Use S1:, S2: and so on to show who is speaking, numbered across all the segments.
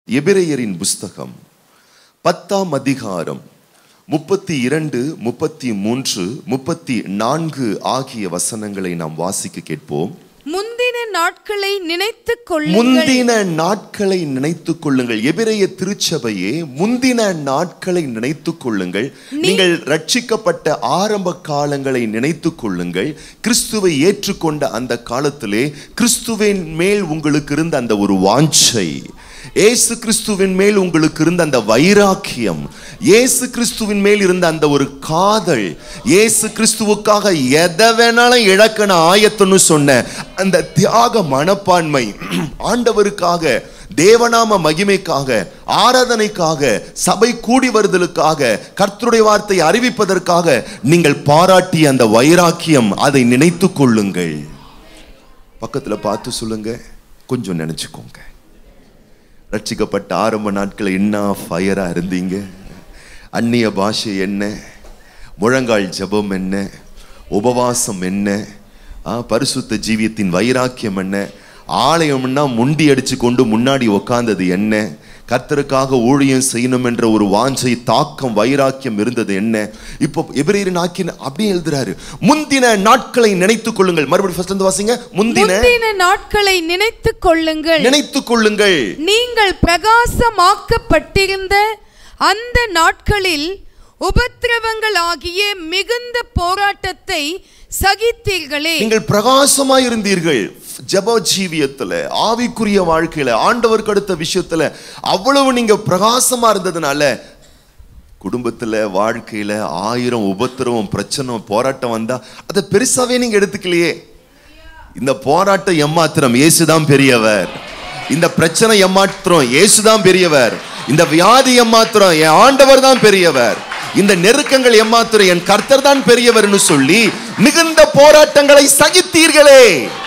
S1: எபிரேயரின் புஸ்தகம் பத்தாம் அதிகாரம் முப்பத்தி இரண்டு முப்பத்தி மூன்று முப்பத்தி நான்கு ஆகிய வசனங்களை நாம் வாசிக்க கேட்போம்
S2: முந்தின நாட்களை நினைத்துக் கொள்ளுங்கள்
S1: முந்தின நாட்களை நினைத்துக் கொள்ளுங்கள் எபிரேய திருச்சபையே முந்தின நாட்களை நினைத்துக் கொள்ளுங்கள் நீங்கள் ரட்சிக்கப்பட்ட ஆரம்ப காலங்களை நினைத்துக் கொள்ளுங்கள் கிறிஸ்துவை ஏற்றுக்கொண்ட அந்த காலத்திலே கிறிஸ்துவின் மேல் உங்களுக்கு இருந்த அந்த ஒரு வாஞ்சை இயேசு கிறிஸ்துவின் மேல் உங்களுக்கு இருந்த அந்த வைராக்கியம் இயேசு கிறிஸ்துவின் மேல் இருந்த அந்த ஒரு காதல் இயேசு கிறிஸ்துவுக்காக எதை வேணாலும் இழக்க நான் ஆயத்தம்னு சொன்ன அந்த தியாக மனப்பான்மை ஆண்டவருக்காக தேவநாம மகிமைக்காக ஆராதனைக்காக சபை கூடி வருதலுக்காக கர்த்தருடைய வார்த்தை அறிவிப்பதற்காக நீங்கள் பாராட்டிய அந்த வைராக்கியம் அதை நினைத்துக் கொள்ளுங்கள் பக்கத்துல பார்த்து சொல்லுங்க கொஞ்சம் நினைச்சுக்கோங்க ரட்சிக்கப்பட்ட ஆரம்ப நாட்கள் என்ன ஃபயரா இருந்தீங்க அந்நிய பாஷை என்ன முழங்கால் ஜெபம் என்ன உபவாசம் என்ன ஆ, பரிசுத்த ஜீவியத்தின் வைராக்கியம் என்ன ஆலயம்னா முண்டி அடிச்சு கொண்டு முன்னாடி உக்காந்தது என்ன கர்த்தருக்காக ஊழியம் செய்யணும் என்ற ஒரு வாஞ்சை தாக்கம் வைராக்கியம் இருந்தது என்ன இப்போ எபிரேயரின் ஆக்கின அப்படியே எழுதுறாரு முந்தின நாட்களை நினைத்துக் கொள்ளுங்கள் மறுபடியும் ஃபர்ஸ்ட் வந்து வாசிங்க முந்தின
S2: முந்தின நாட்களை நினைத்துக் கொள்ளுங்கள்
S1: நினைத்துக் கொள்ளுங்கள்
S2: நீங்கள் பிரகாசமாக்கப்பட்டிருந்த அந்த நாட்களில் உபத்திரவங்கள் ஆகிய மிகுந்த போராட்டத்தை சகித்தீர்களே
S1: நீங்கள் பிரகாசமாய் இருந்தீர்கள் ஜெப ஜீவியத்துல ஆவிக்குரிய வாழ்க்கையில ஆண்டவருக்கு அடுத்த விஷயத்துல அவ்வளவு நீங்க பிரகாசமா இருந்ததுனால குடும்பத்துல வாழ்க்கையில ஆயிரம் உபத்திரவம் பிரச்சனை போராட்டம் வந்தா அதை பெருசாவே நீங்க எடுத்துக்கலையே இந்த போராட்டம் எம்மாத்திரம் இயேசுதான் பெரியவர் இந்த பிரச்சனை எம்மாத்திரம் இயேசுதான் பெரியவர் இந்த வியாதி எம்மாத்திரம் என் ஆண்டவர் தான் பெரியவர் இந்த நெருக்கங்கள் எம்மாத்திரம் என் கர்த்தர் தான் பெரியவர்னு சொல்லி மிகுந்த போராட்டங்களை சகித்தீர்களே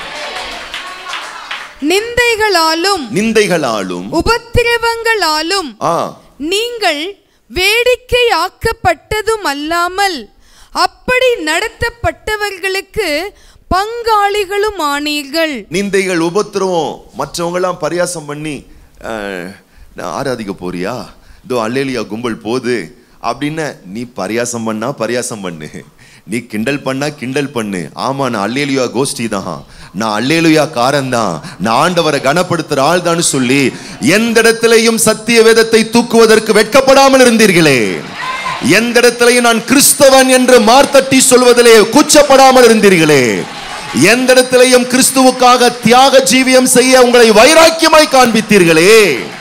S2: நிந்தைகளாலும்
S1: நிந்தைகளாலும்
S2: உபத்திரவங்களாலும்
S1: ஆ
S2: நீங்கள் வேடிக்கை ஆக்கப்பட்டதும் அல்லாமல் அப்படி நடத்தப்பட்டவர்களுக்கு பங்காளிகளும் ஆனீர்கள்
S1: நிந்தைகள் உபத்திரவம் மற்றவங்கெல்லாம் பரியாசம் பண்ணி அஹ், நான் ஆராதிக்க போறியா இதோ அல்லேலியா கும்பல் போகுது அப்படின்னு நீ பரியாசம் பண்ணா பரியாசம் பண்ணு நீ கிண்டல் பண்ணா கிண்டல் பண்ணு ஆமா நான் அல்லேலியா கோஷ்டி தான் நான் அல்லேலுயா காரன் தான் நான் ஆண்டவரை கனப்படுத்துற ஆள் தான் சொல்லி எந்த இடத்திலையும் சத்திய வேதத்தை தூக்குவதற்கு வெட்கப்படாமல் இருந்தீர்களே எந்த இடத்திலையும் நான் கிறிஸ்தவன் என்று மார்த்தட்டி சொல்வதிலே கூச்சப்படாமல் இருந்தீர்களே எந்த இடத்திலையும் கிறிஸ்துவுக்காக தியாக ஜீவியம் செய்ய உங்களை வைராக்கியமாய் காண்பித்தீர்களே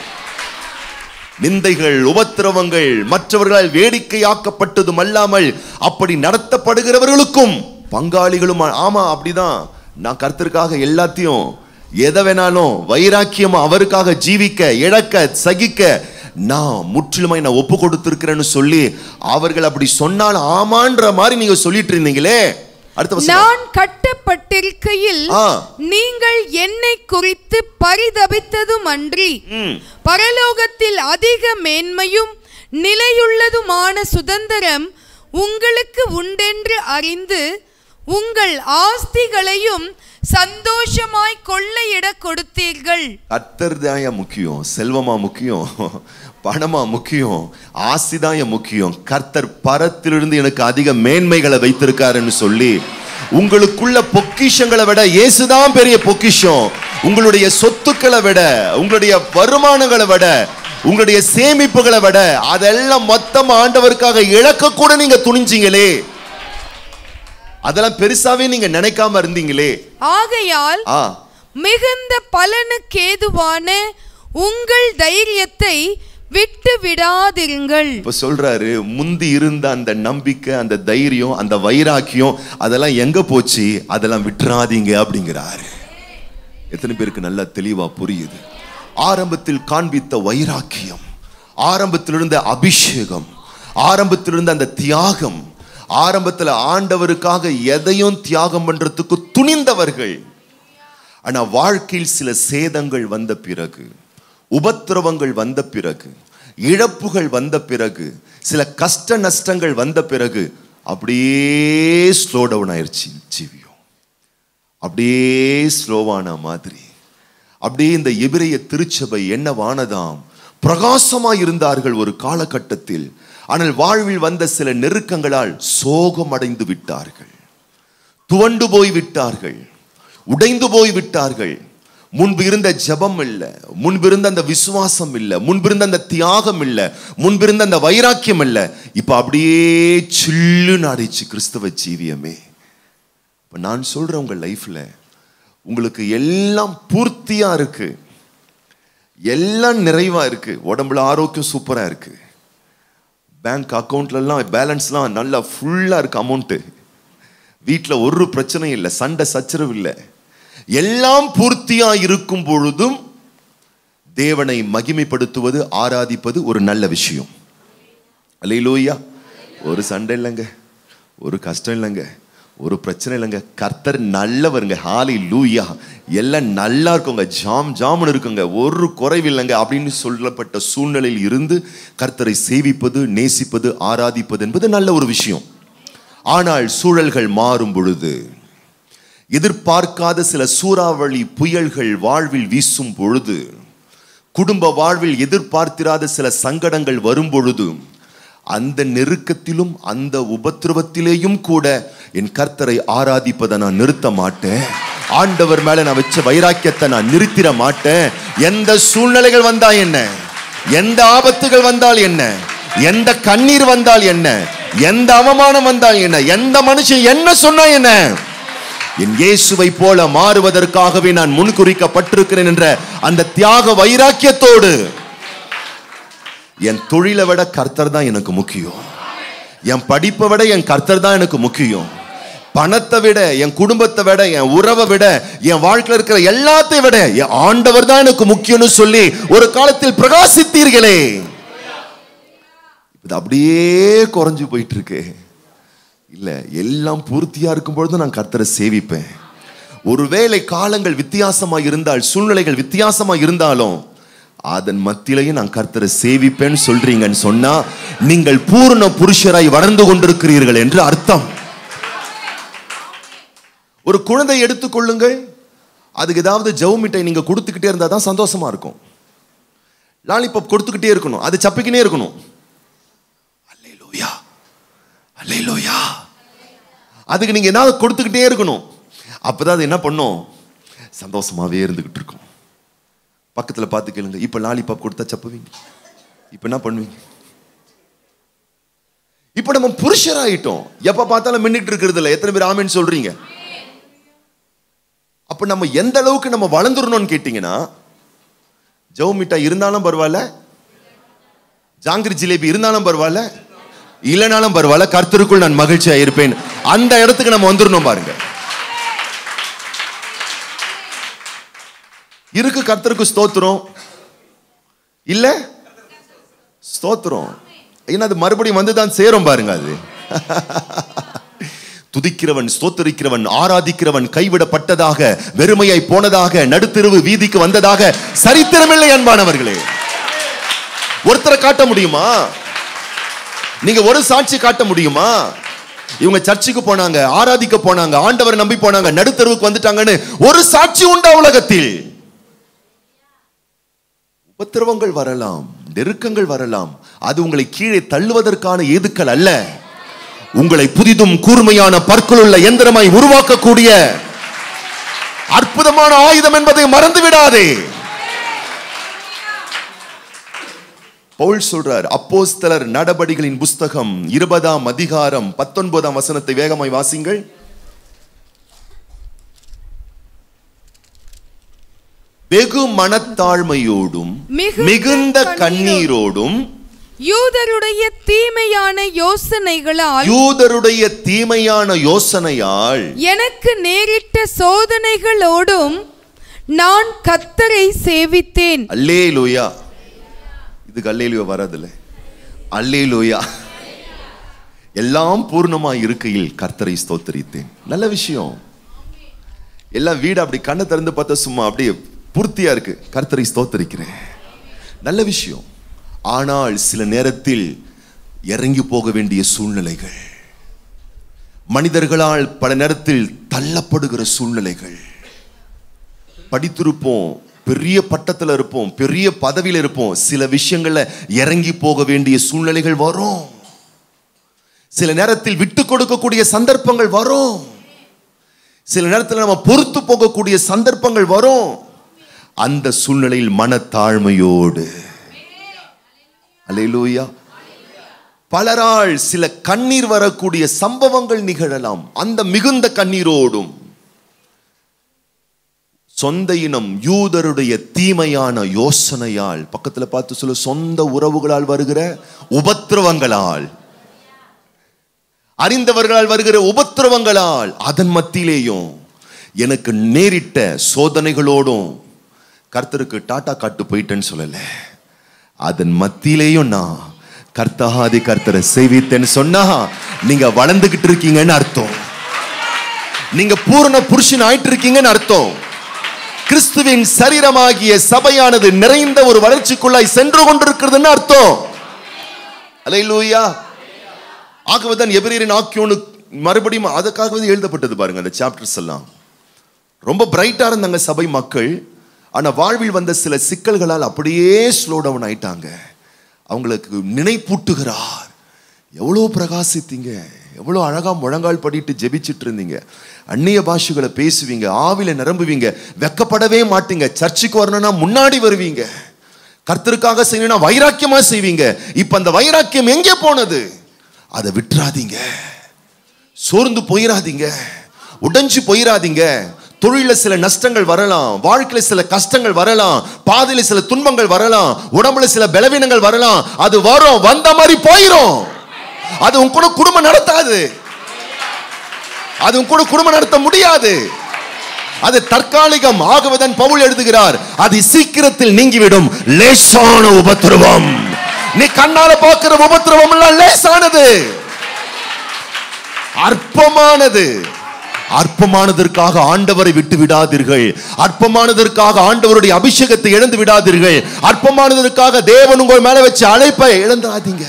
S1: நிந்தைகள் உபத்திரவங்கள் மற்றவர்களால் வேடிக்கையாக்கப்பட்டதும் அல்லாமல் அப்படி நடத்தப்படுகிறவர்களுக்கும் பங்காளிகளும் ஆமா அப்படிதான் நான் கர்த்தருக்காக எல்லாத்தையும் எதை வேணாலும் வைராக்கியமா அவருக்காக ஜீவிக்க இழக்க சகிக்க நான் முற்றிலுமாய் நான் ஒப்பு கொடுத்திருக்கிறேன்னு சொல்லி அவர்கள் அப்படி சொன்னால் ஆமான்ற மாதிரி நீங்க சொல்லிட்டு இருந்தீங்களே அடுத்த வசனம்.
S2: நான் கட்டப்பட்டிருக்கையில்
S1: ஆ.
S2: நீங்கள் என்னை குறித்து பரிதபித்ததும் அன்றி
S1: ம்.
S2: பரலோகத்தில் அதிக மேன்மையும் நிலையுள்ளதுமான சுதந்திரம் உங்களுக்கு உண்டென்று அறிந்து உங்கள் ஆஸ்திகளையும் சந்தோஷமாய் கொள்ளையிட கொடுத்தீர்கள்
S1: கர்த்தர் தாயா முக்கியம் செல்வமா முக்கியம் பணமா முக்கியம் ஆசிதாய முக்கியம் கர்த்தர் பரத்திலிருந்து எனக்கு அதிக மேன்மைகளை வைத்திருக்காருன்னு சொல்லி உங்களுக்குள்ள பொக்கிஷங்களை விட இயேசுதான் பெரிய பொக்கிஷம் உங்களுடைய சொத்துக்களை விட உங்களுடைய வருமானங்களை விட உங்களுடைய சேமிப்புகளை விட அதெல்லாம் மொத்தம் ஆண்டவருக்காக இழக்க கூட நீங்க துணிஞ்சீங்களே அதெல்லாம் பெருசாவே நீங்க நினைக்காம இருந்தீங்களே
S2: ஆகையால்
S1: ஆ
S2: மிகுந்த பலனுக்கேதுவான உங்கள் தைரியத்தை விட்டு விடாதிருங்கள்
S1: இப்ப சொல்றாரு முந்தி இருந்த அந்த நம்பிக்கை அந்த தைரியம் அந்த வைராக்கியம் அதெல்லாம் எங்க போச்சு அதெல்லாம் விட்டுறாதீங்க அப்படிங்கிறாரு எத்தனை பேருக்கு நல்லா தெளிவா புரியுது ஆரம்பத்தில் காண்பித்த வைராக்கியம் ஆரம்பத்தில் இருந்த அபிஷேகம் ஆரம்பத்தில் இருந்த அந்த தியாகம் ஆரம்பத்தில் ஆண்டவருக்காக எதையும் தியாகம் பண்றதுக்கு துணிந்தவர்கள் ஆனா வாழ்க்கையில் சில சேதங்கள் வந்த பிறகு உபத்திரவங்கள் வந்த பிறகு இழப்புகள் வந்த பிறகு சில கஷ்ட நஷ்டங்கள் வந்த பிறகு அப்படியே ஸ்லோ டவுன் ஆயிருச்சு ஜீவியம் அப்படியே ஸ்லோவான மாதிரி அப்படியே இந்த எபிரைய திருச்சபை என்னவானதாம் பிரகாசமாய் இருந்தார்கள் ஒரு காலகட்டத்தில் ஆனால் வாழ்வில் வந்த சில நெருக்கங்களால் சோகம் அடைந்து விட்டார்கள் துவண்டு போய் விட்டார்கள் உடைந்து போய் விட்டார்கள் முன்பு இருந்த ஜெபம் இல்ல முன்பு இருந்த அந்த விசுவாசம் இல்ல முன்பு இருந்த அந்த தியாகம் இல்ல முன்பு இருந்த அந்த வைராக்கியம் இல்ல இப்ப அப்படியே சில்லுன்னு ஆடிச்சு கிறிஸ்தவ ஜீவியமே இப்ப நான் சொல்றேன் உங்க லைஃப்ல உங்களுக்கு எல்லாம் பூர்த்தியா இருக்கு எல்லாம் நிறைவா இருக்கு உடம்புல ஆரோக்கியம் சூப்பரா இருக்கு பேங்க் அக்கௌண்ட்லலாம் பேலன்ஸ்லாம் நல்லா ஃபுல்லாக இருக்கு அமௌண்ட்டு வீட்டில் ஒரு பிரச்சனையும் இல்லை சண்டை சச்சரவு இல்லை எல்லாம் பூர்த்தியா இருக்கும் பொழுதும் தேவனை மகிமைப்படுத்துவது ஆராதிப்பது ஒரு நல்ல விஷயம் அல்லையிலோய்யா ஒரு சண்டை இல்லைங்க ஒரு கஷ்டம் இல்லைங்க ஒரு பிரச்சனை இல்லைங்க கர்த்தர் நல்லவருங்க ஹாலி லூயா எல்லாம் நல்லா இருக்குங்க ஜாம் ஜாமுன்னு இருக்குங்க ஒரு குறைவு இல்லைங்க அப்படின்னு சொல்லப்பட்ட சூழ்நிலையில் இருந்து கர்த்தரை சேவிப்பது நேசிப்பது ஆராதிப்பது என்பது நல்ல ஒரு விஷயம் ஆனால் சூழல்கள் மாறும் பொழுது எதிர்பார்க்காத சில சூறாவளி புயல்கள் வாழ்வில் வீசும் பொழுது குடும்ப வாழ்வில் எதிர்பார்த்திராத சில சங்கடங்கள் வரும் பொழுது அந்த நெருக்கத்திலும் அந்த உபத்திரவத்திலேயும் கூட என் கர்த்தரை ஆராதிப்பதை நான் நிறுத்த மாட்டேன் ஆண்டவர் மேல நான் வச்ச வைராக்கியத்தை நான் நிறுத்திட மாட்டேன் எந்த சூழ்நிலைகள் வந்தா என்ன எந்த ஆபத்துகள் வந்தால் என்ன எந்த கண்ணீர் வந்தால் என்ன எந்த அவமானம் வந்தால் என்ன எந்த மனுஷன் என்ன சொன்னா என்ன என் இயேசுவை போல மாறுவதற்காகவே நான் முன்குறிக்கப்பட்டிருக்கிறேன் என்ற அந்த தியாக வைராக்கியத்தோடு என் தொழிலை விட கர்த்தர் தான் எனக்கு முக்கியம் என் படிப்பை விட என் கர்த்தர் தான் எனக்கு முக்கியம் பணத்தை விட என் குடும்பத்தை விட என் உறவை விட என் வாழ்க்கையில் இருக்கிற எல்லாத்தையும் விட என் ஆண்டவர் தான் எனக்கு முக்கியம்னு சொல்லி ஒரு காலத்தில் பிரகாசித்தீர்களே இது அப்படியே குறைஞ்சு போயிட்டு இருக்கு இல்ல எல்லாம் பூர்த்தியா இருக்கும் பொழுது நான் கர்த்தரை சேவிப்பேன் ஒருவேளை காலங்கள் வித்தியாசமா இருந்தால் சூழ்நிலைகள் வித்தியாசமா இருந்தாலும் அதன் மத்தியிலையும் நான் கர்த்தரை சேவிப்பேன்னு சொல்றீங்கன்னு சொன்னா நீங்கள் பூர்ண புருஷராய் வளர்ந்து கொண்டிருக்கிறீர்கள் என்று அர்த்தம் ஒரு குழந்தை எடுத்துக்கொள்ளுங்கள் அதுக்கு ஏதாவது ஜவு மிட்டாய் நீங்க கொடுத்துக்கிட்டே இருந்தா தான் சந்தோஷமா இருக்கும் லாலிபாப் கொடுத்துக்கிட்டே இருக்கணும் அது சப்பிக்கினே இருக்கணும் அல்லேலூயா அல்லேலூயா அதுக்கு நீங்க என்ன கொடுத்துக்கிட்டே இருக்கணும் அப்பதான் அது என்ன பண்ணும் சந்தோஷமாவே இருந்துகிட்டு இருக்கும் பக்கத்துல பார்த்து கேளுங்க இப்ப லாலிபாப் கொடுத்தா சப்புவீங்க இப்ப என்ன பண்ணுவீங்க இப்ப நம்ம புருஷராயிட்டோம் எப்ப பார்த்தாலும் மின்னிட்டு இருக்கிறது இல்ல எத்தனை பேர் ஆமேன்னு சொல்றீங்க அப்ப நம்ம எந்த அளவுக்கு நம்ம வளர்ந்துடணும்னு கேட்டீங்கன்னா ஜவு மிட்டாய் இருந்தாலும் பரவாயில்ல ஜாங்கிரி ஜிலேபி இருந்தாலும் பரவாயில்ல இல்லைனாலும் பரவாயில்ல கர்த்தருக்குள் நான் மகிழ்ச்சியா இருப்பேன் அந்த இடத்துக்கு நம்ம வந்துடணும் பாருங்க இருக்கு கர்த்தருக்கு ஸ்தோத்திரம் இல்ல ஸ்தோத்திரம் ஏன்னா அது மறுபடியும் வந்து தான் சேரும் பாருங்க அது துதிக்கிறவன் ஸ்தோத்தரிக்கிறவன் ஆராதிக்கிறவன் கைவிடப்பட்டதாக வெறுமையாய் போனதாக நடுத்தெருவு வீதிக்கு வந்ததாக சரித்திரமில்லை அன்பானவர்களே ஒருத்தரை காட்ட முடியுமா நீங்க ஒரு சாட்சி காட்ட முடியுமா இவங்க சர்ச்சுக்கு போனாங்க ஆராதிக்க போனாங்க ஆண்டவரை நம்பி போனாங்க நடுத்தருவுக்கு வந்துட்டாங்கன்னு ஒரு சாட்சி உண்டா உலகத்தில் உபத்திரவங்கள் வரலாம் நெருக்கங்கள் வரலாம் அது உங்களை கீழே தள்ளுவதற்கான ஏதுக்கள் அல்ல உங்களை புதிதும் கூர்மையான பற்களுள்ள எந்திரமாய் உருவாக்கக்கூடிய அற்புதமான ஆயுதம் என்பதை மறந்து விடாதே பவுல் சொல்றார் அப்போஸ்தலர் நடபடிகளின் புஸ்தகம் இருபதாம் அதிகாரம் பத்தொன்பதாம் வசனத்தை வேகமாய் வாசிங்கள் வெகு மனத்தாழ்மையோடும்
S2: மிகுந்த
S1: மிகுந்த கண்ணீரோடும்
S2: யூதருடைய தீமையான யோசனைகளால்
S1: யூதருடைய தீமையான யோசனையால்
S2: எனக்கு நேரிட்ட சோதனைகளோடும் நான் கத்தரை சேவித்தேன்
S1: அல்லேலூயா இதுக்கு அல்லேலூயா வராதுல்ல அல்லேலூயா எல்லாம் பூர்ணமாய் இருக்கையில் கர்த்தரை ஸ்தோத்தரித்தேன் நல்ல விஷயம் எல்லாம் வீடு அப்படி கண்ணை திறந்து பார்த்தா சும்மா அப்படியே பூர்த்தியா இருக்கு கர்த்தரை ஸ்தோத்தரிக்கிறேன் நல்ல விஷயம் ஆனால் சில நேரத்தில் இறங்கி போக வேண்டிய சூழ்நிலைகள் மனிதர்களால் பல நேரத்தில் தள்ளப்படுகிற சூழ்நிலைகள் படித்திருப்போம் பெரிய பட்டத்துல இருப்போம் பெரிய பதவியில இருப்போம் சில விஷயங்கள்ல இறங்கி போக வேண்டிய சூழ்நிலைகள் வரும் சில நேரத்தில் விட்டு கொடுக்கக்கூடிய சந்தர்ப்பங்கள் வரும் சில நேரத்தில் நம்ம பொறுத்து போகக்கூடிய சந்தர்ப்பங்கள் வரும் அந்த சூழ்நிலையில் மனத்தாழ்மையோடு அல்லேலூயா பலரால் சில கண்ணீர் வரக்கூடிய சம்பவங்கள் நிகழலாம் அந்த மிகுந்த கண்ணீரோடும் சொந்த இனம் யூதருடைய தீமையான யோசனையால் பக்கத்துல பார்த்து சொல்ல சொந்த உறவுகளால் வருகிற உபத்திரவங்களால் அறிந்தவர்களால் வருகிற உபத்திரவங்களால் அதன் மத்தியிலேயும் எனக்கு நேரிட்ட சோதனைகளோடும் கர்த்தருக்கு டாட்டா காட்டு போயிட்டேன்னு சொல்லல அதன் மத்தியிலேயும் நான் கர்த்தாதி கர்த்தரை செய்வித்தேன்னு சொன்னா நீங்க வளர்ந்துகிட்டு இருக்கீங்கன்னு அர்த்தம் நீங்க பூரண புருஷன் ஆயிட்டு இருக்கீங்கன்னு அர்த்தம் கிறிஸ்துவின் சரீரமாகிய சபையானது நிறைந்த ஒரு வளர்ச்சிக்குள்ளாய் சென்று கொண்டிருக்கிறதுன்னு அர்த்தம் அல்லேலூயா ஆகவேதான் எபிரேயரின் ஆக்கியோனு மறுபடியும் அதுக்காகவே எழுதப்பட்டது பாருங்க அந்த சாப்டர்ஸ் எல்லாம் ரொம்ப பிரைட்டா இருந்தாங்க சபை மக்கள் ஆனா வாழ்வில் வந்த சில சிக்கல்களால் அப்படியே ஸ்லோ டவுன் ஆயிட்டாங்க அவங்களுக்கு நினைப்பூட்டுகிறார் எவ்வளோ பிரகாசித்தீங்க எவ்வளோ அழகா முழங்கால் படிட்டு ஜெபிச்சிட்டு இருந்தீங்க அந்நிய பாஷைகளை பேசுவீங்க ஆவில நிரம்புவீங்க வெக்கப்படவே மாட்டீங்க சர்ச்சுக்கு வரணும்னா முன்னாடி வருவீங்க கர்த்தருக்காக செய்யணும்னா வைராக்கியமா செய்வீங்க இப்ப அந்த வைராக்கியம் எங்கே போனது அதை விட்டுறாதீங்க சோர்ந்து போயிடாதீங்க உடைஞ்சு போயிடாதீங்க தொழில சில நஷ்டங்கள் வரலாம் வாழ்க்கையில சில கஷ்டங்கள் வரலாம் பாதையில சில துன்பங்கள் வரலாம் உடம்புல சில பலவீனங்கள் வரலாம் அது வரும் வந்த மாதிரி போயிரும் அது உன் கூட குடும்பம் நடத்தாது அது உன் கூட குடும்பம் நடத்த முடியாது அது தற்காலிகம் ஆகவேதான் பவுல் எழுதுகிறார் அது சீக்கிரத்தில் நீங்கிவிடும் லேசான உபத்திரவம் நீ கண்ணால பார்க்கிற உபத்திரவம் எல்லாம் லேசானது அற்பமானது அற்பமானதற்காக ஆண்டவரை விட்டு விடாதீர்கள் அற்பமானதற்காக ஆண்டவருடைய அபிஷேகத்தை இழந்து விடாதீர்கள் அற்பமானதற்காக தேவன் உங்கள் மேல வச்ச அழைப்பை இழந்தாதீங்க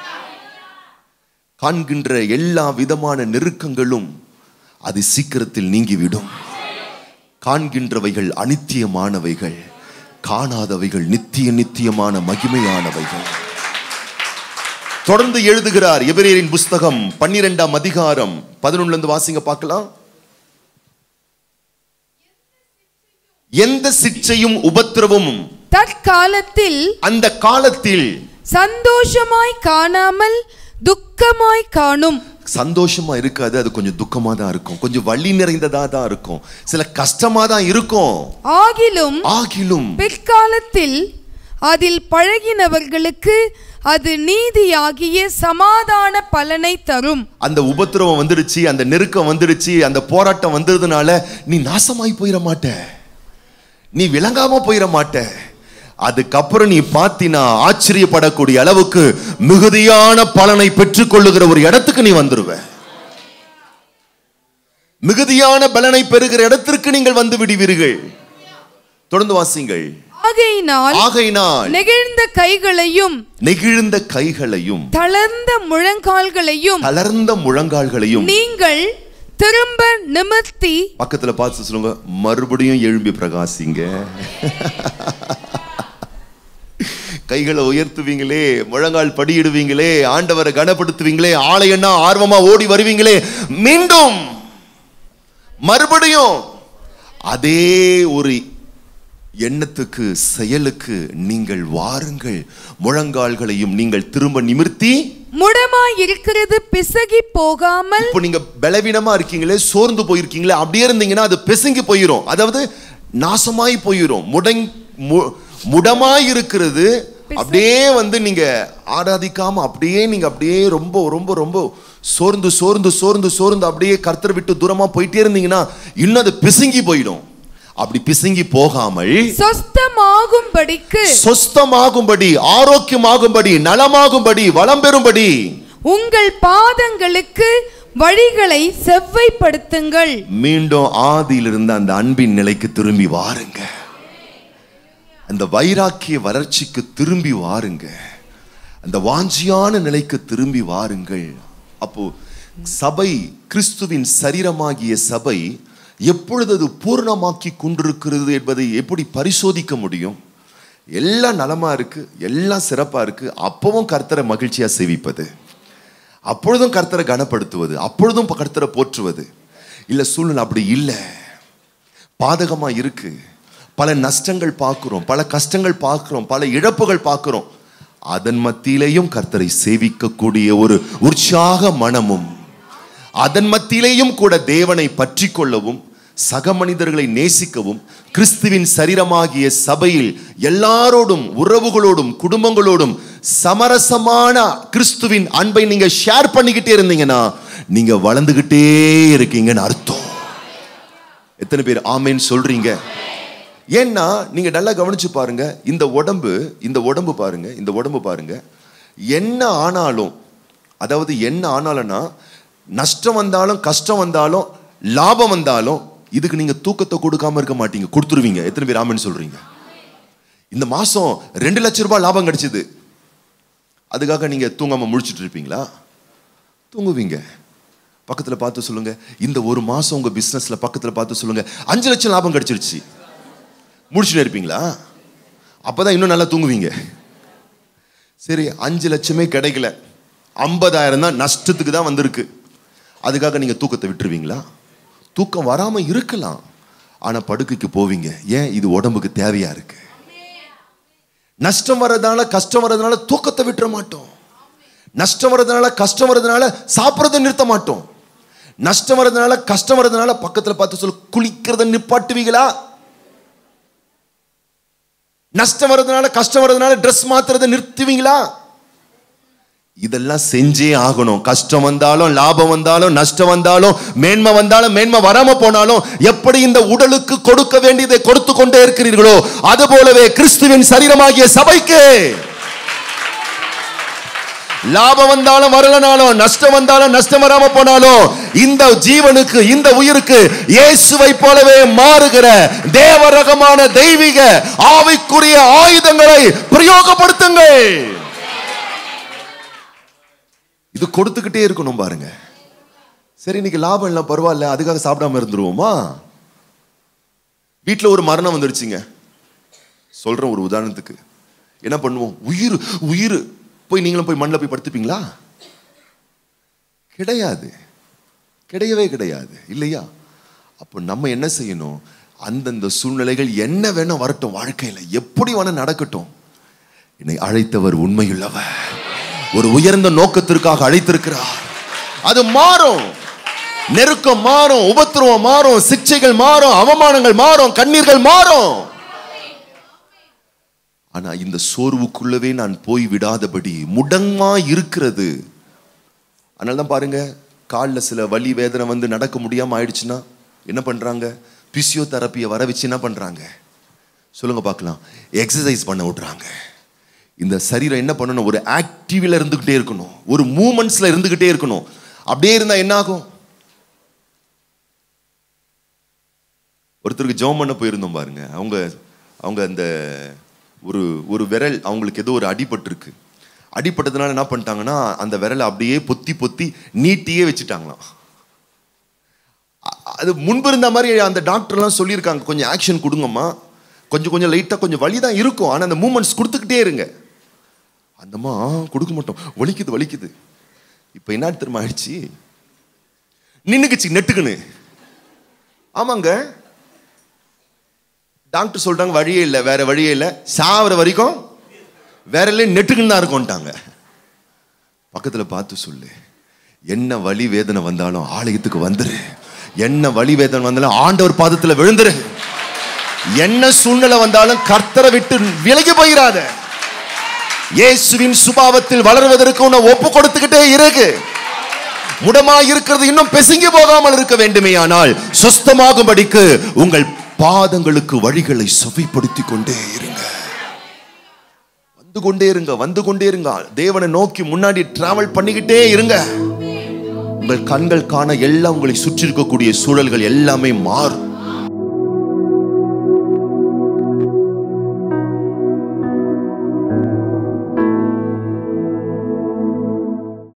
S1: காண்கின்ற எல்லா விதமான நெருக்கங்களும் அது சீக்கிரத்தில் நீங்கிவிடும் காண்கின்றவைகள் அனித்தியமானவைகள் காணாதவைகள் நித்திய நித்தியமான மகிமையானவைகள் தொடர்ந்து எழுதுகிறார் எபிரேயரின் புஸ்தகம் பன்னிரெண்டாம் அதிகாரம் பதினொன்னுல இருந்து வாசிங்க பார்க்கலாம் எந்த சிக்ஷையும் உபத்திரவமும்
S2: தற்காலத்தில்
S1: அந்த காலத்தில்
S2: சந்தோஷமாய் காணாமல் துக்கமாய் காணும்
S1: சந்தோஷமா இருக்காது அது கொஞ்சம் துக்கமா தான் இருக்கும் கொஞ்சம் வலி நிறைந்ததா தான் இருக்கும் சில கஷ்டமா தான் இருக்கும்
S2: ஆகிலும்
S1: ஆகிலும்
S2: பிற்காலத்தில் அதில் பழகினவர்களுக்கு அது நீதியாகிய சமாதான பலனை தரும்
S1: அந்த உபத்திரவம் வந்துடுச்சு அந்த நெருக்கம் வந்துடுச்சு அந்த போராட்டம் வந்ததுனால நீ நாசமாய் போயிட மாட்ட நீ விளங்காம போயிட மாட்ட அதுக்கப்புறம் நீ பாத்தினா ஆச்சரியப்படக்கூடிய அளவுக்கு மிகுதியான பலனை பெற்றுக்கொள்ளுகிற ஒரு இடத்துக்கு நீ வந்துருவ மிகுதியான பலனை பெறுகிற இடத்திற்கு நீங்கள் வந்து விடுவீர்கள் தொடர்ந்து வாசிங்கள்
S2: ஆகையினால்
S1: ஆகையினால்
S2: நெகிழ்ந்த கைகளையும்
S1: நெகிழ்ந்த கைகளையும்
S2: தளர்ந்த முழங்கால்களையும்
S1: தளர்ந்த முழங்கால்களையும்
S2: நீங்கள் திரும்ப நிமிர்த்தி
S1: பக்கத்துல பார்த்து சொல்லுங்க மறுபடியும் எழும்பி பிரகாசிங்க கைகளை உயர்த்துவீங்களே முழங்கால் படியிடுவீங்களே ஆண்டவரை கனப்படுத்துவீங்களே ஆலயன்னா ஆர்வமா ஓடி வருவீங்களே மீண்டும் மறுபடியும் அதே ஒரு எண்ணத்துக்கு செயலுக்கு நீங்கள் வாருங்கள் முழங்கால்களையும் நீங்கள் திரும்ப நிமிர்த்தி
S2: முடமாய் இருக்கிறது பிசகி போகாமல்
S1: இப்போ நீங்க பலவீனமா இருக்கீங்களே சோர்ந்து போயிருக்கீங்களே அப்படியே இருந்தீங்கன்னா அது பிசங்கி போயிரும் அதாவது நாசமாய் போயிரும் முடங் மு- முடமாய் இருக்கிறது அப்படியே வந்து நீங்க ஆராதிக்காம அப்படியே நீங்க அப்படியே ரொம்ப ரொம்ப ரொம்ப சோர்ந்து சோர்ந்து சோர்ந்து சோர்ந்து அப்படியே கர்த்தர் விட்டு தூரமா போயிட்டே இருந்தீங்கன்னா இன்னும் அது பிசுங்கி போயிடும் அப்படி பிசுங்கி போகாமல்
S2: சொஸ்தமாகும்படிக்கு
S1: சொஸ்தமாகும்படி ஆரோக்கியமாகும்படி நலமாகும்படி வளம் பெறும்படி
S2: உங்கள் பாதங்களுக்கு வழிகளை செவ்வைப்படுத்துங்கள்
S1: மீண்டும் ஆதியில் இருந்த அந்த அன்பின் நிலைக்கு திரும்பி வாருங்க அந்த வைராக்கிய வளர்ச்சிக்கு திரும்பி வாருங்க அந்த வாஞ்சியான நிலைக்கு திரும்பி வாருங்கள் அப்போ சபை கிறிஸ்துவின் சரீரமாகிய சபை எப்பொழுது அது பூர்ணமாக்கி கொண்டிருக்கிறது என்பதை எப்படி பரிசோதிக்க முடியும் எல்லாம் நலமா இருக்கு எல்லாம் சிறப்பா இருக்கு அப்பவும் கர்த்தரை மகிழ்ச்சியா சேவிப்பது அப்பொழுதும் கர்த்தரை கனப்படுத்துவது அப்பொழுதும் கர்த்தரை போற்றுவது இல்ல சூழ்நிலை அப்படி இல்லை பாதகமா இருக்கு பல நஷ்டங்கள் பார்க்கிறோம் பல கஷ்டங்கள் பார்க்கிறோம் பல இழப்புகள் பார்க்கிறோம் அதன் மத்தியிலேயும் கர்த்தரை சேவிக்கக்கூடிய ஒரு உற்சாக மனமும் அதன் மத்தியிலேயும் கூட தேவனை பற்றி கொள்ளவும் சக மனிதர்களை நேசிக்கவும் கிறிஸ்துவின் சரீரமாகிய சபையில் எல்லாரோடும் உறவுகளோடும் குடும்பங்களோடும் சமரசமான கிறிஸ்துவின் அன்பை நீங்க ஷேர் பண்ணிக்கிட்டே இருந்தீங்கன்னா நீங்க வளர்ந்துகிட்டே இருக்கீங்கன்னு அர்த்தம் எத்தனை பேர் ஆமேன்னு சொல்றீங்க ஏன்னா நீங்க நல்லா கவனிச்சு பாருங்க இந்த உடம்பு இந்த உடம்பு பாருங்க இந்த உடம்பு பாருங்க என்ன ஆனாலும் அதாவது என்ன ஆனாலும்னா நஷ்டம் வந்தாலும் கஷ்டம் வந்தாலும் லாபம் வந்தாலும் இதுக்கு நீங்க தூக்கத்தை கொடுக்காம இருக்க மாட்டீங்க கொடுத்துருவீங்க எத்தனை பேர் ஆமேன்னு சொல்றீங்க இந்த மாசம் ரெண்டு லட்சம் ரூபாய் லாபம் கிடைச்சது அதுக்காக நீங்க தூங்காம முழிச்சிட்டு இருப்பீங்களா தூங்குவீங்க பக்கத்துல பார்த்து சொல்லுங்க இந்த ஒரு மாசம் உங்க பிசினஸ்ல பக்கத்துல பார்த்து சொல்லுங்க அஞ்சு லட்சம் லாபம் கிடைச்சிருச்சு முடிச்சுட்டு இருப்பீங்களா அப்பதான் இன்னும் நல்லா தூங்குவீங்க சரி அஞ்சு லட்சமே கிடைக்கல ஐம்பதாயிரம் தான் நஷ்டத்துக்கு தான் வந்திருக்கு அதுக்காக நீங்க தூக்கத்தை விட்டுருவீங்களா தூக்கம் வராம இருக்கலாம் ஆனா படுக்கைக்கு போவீங்க ஏன் இது உடம்புக்கு தேவையா இருக்கு நஷ்டம் வர்றதுனால கஷ்டம் வர்றதுனால தூக்கத்தை விட்டுற மாட்டோம் நஷ்டம் வர்றதுனால கஷ்டம் வர்றதுனால சாப்பிட்றத நிறுத்த மாட்டோம் நஷ்டம் வர்றதுனால கஷ்டம் வர்றதுனால பக்கத்துல பார்த்து சொல்லு குளிக்கிறத நிப்பாட்டுவீங்களா நஷ்டம் வர்றதுனால கஷ்டம் வர்றதுனால ட்ரெஸ் மாத்துறதை நிறுத்துவீங்களா இதெல்லாம் செஞ்சே ஆகணும் கஷ்டம் வந்தாலும் லாபம் வந்தாலும் நஷ்டம் வந்தாலும் மேன்மை வந்தாலும் மேன்மை வராம போனாலும் எப்படி இந்த உடலுக்கு கொடுக்க வேண்டியதை கொடுத்து கொண்டே இருக்கிறீர்களோ அது போலவே கிறிஸ்துவின் சரீரமாகிய சபைக்கு லாபம் வந்தாலும் வரலனாலும் நஷ்டம் வந்தாலும் நஷ்டம் வராம போனாலும் இந்த ஜீவனுக்கு இந்த உயிருக்கு இயேசுவை போலவே மாறுகிற தேவரகமான தெய்வீக ஆவிக்குரிய ஆயுதங்களை பிரயோகப்படுத்துங்கள் இது கொடுத்துக்கிட்டே இருக்கணும் பாருங்க சரி இன்னைக்கு லாபம் இல்லை பரவாயில்ல அதுக்காக சாப்பிடாம இருந்துருவோமா வீட்டில் ஒரு மரணம் வந்துடுச்சுங்க சொல்றேன் ஒரு உதாரணத்துக்கு என்ன பண்ணுவோம் உயிர் உயிர் போய் நீங்களும் போய் மண்ணில் போய் படுத்துப்பீங்களா கிடையாது கிடையவே கிடையாது இல்லையா அப்போ நம்ம என்ன செய்யணும் அந்தந்த சூழ்நிலைகள் என்ன வேணும் வரட்டும் வாழ்க்கையில் எப்படி வேணும் நடக்கட்டும் என்னை அழைத்தவர் உண்மையுள்ளவர் ஒரு உயர்ந்த நோக்கத்திற்காக அழைத்திருக்கிறார் அது மாறும் நெருக்கம் மாறும் உபத்திரவம் மாறும் சிக்ஷைகள் மாறும் அவமானங்கள் மாறும் கண்ணீர்கள் மாறும் ஆனா இந்த சோர்வுக்குள்ளவே நான் போய் விடாதபடி முடங்கமா இருக்கிறது அதனால தான் பாருங்க காலில் சில வலி வேதனை வந்து நடக்க முடியாம ஆயிடுச்சுன்னா என்ன பண்றாங்க பிசியோதெரப்பியை வர வச்சு என்ன பண்றாங்க சொல்லுங்க பார்க்கலாம் எக்ஸசைஸ் பண்ண விட்றாங்க இந்த சரீரம் என்ன பண்ணணும் ஒரு ஆக்டிவ்ல இருந்துகிட்டே இருக்கணும் ஒரு மூமெண்ட்ஸ்ல இருந்துகிட்டே இருக்கணும் அப்படியே இருந்தா என்ன ஆகும் ஒருத்தருக்கு ஜெபம் பண்ண போயிருந்தோம் பாருங்க அவங்க அவங்க அந்த ஒரு ஒரு விரல் அவங்களுக்கு ஏதோ ஒரு அடிபட்டிருக்கு அடிபட்டதுனால என்ன பண்ணிட்டாங்கன்னா அந்த விரலை அப்படியே பொத்தி பொத்தி நீட்டியே வச்சுட்டாங்களாம் அ- அது முன்பு இருந்த மாதிரி அந்த டாக்டர்லாம் சொல்லியிருக்காங்க கொஞ்சம் ஆக்ஷன் கொடுங்கம்மா கொஞ்சம் கொஞ்சம் லைட்டாக கொஞ்சம் வலி தான் இருக்கும் ஆனால் அந்த மூமெண்ட்ஸ் கொடுத்துக்கிட்டே இருங்க அந்தம்மா "ஆ, கொடுக்க மாட்டோம் வலிக்குது வலிக்குது இப்போ என்ன தெரியுமா ஆயிடுச்சு நின்னுக்குச்சு நெட்டுக்குன்னு ஆமாங்க டாக்டர் சொல்றாங்க வழியே இல்லை வேற வழியே இல்லை சாவர வரைக்கும் வேற இல்லை நெட்டுக்குன்னு தான் இருக்கும்ட்டாங்க பக்கத்துல பார்த்து சொல்லு என்ன வலி வேதனை வந்தாலும் ஆலயத்துக்கு வந்துரு என்ன வலி வேதனை வந்தாலும் ஆண்டவர் பாதத்துல விழுந்துரு என்ன சூழ்நிலை வந்தாலும் கர்த்தரை விட்டு விலகி போயிடாத இயேசுவின் சுபாவத்தில் வளர்வதற்கு உன்னை ஒப்பு கொடுத்துக்கிட்டே இருக்கு முடமா இருக்கிறது இன்னும் பிசுங்கி போகாமல் இருக்க வேண்டுமேயானால் சுஸ்தமாகும்படிக்கு உங்கள் பாதங்களுக்கு வழிகளை சுவைப்படுத்திக் கொண்டே இருங்க வந்து கொண்டே இருங்க வந்து கொண்டே இருங்க தேவனை நோக்கி முன்னாடி டிராவல் பண்ணிக்கிட்டே இருங்க உங்கள் கண்கள் காண எல்லாம் உங்களை சுற்றி இருக்கக்கூடிய சூழல்கள் எல்லாமே மாறும்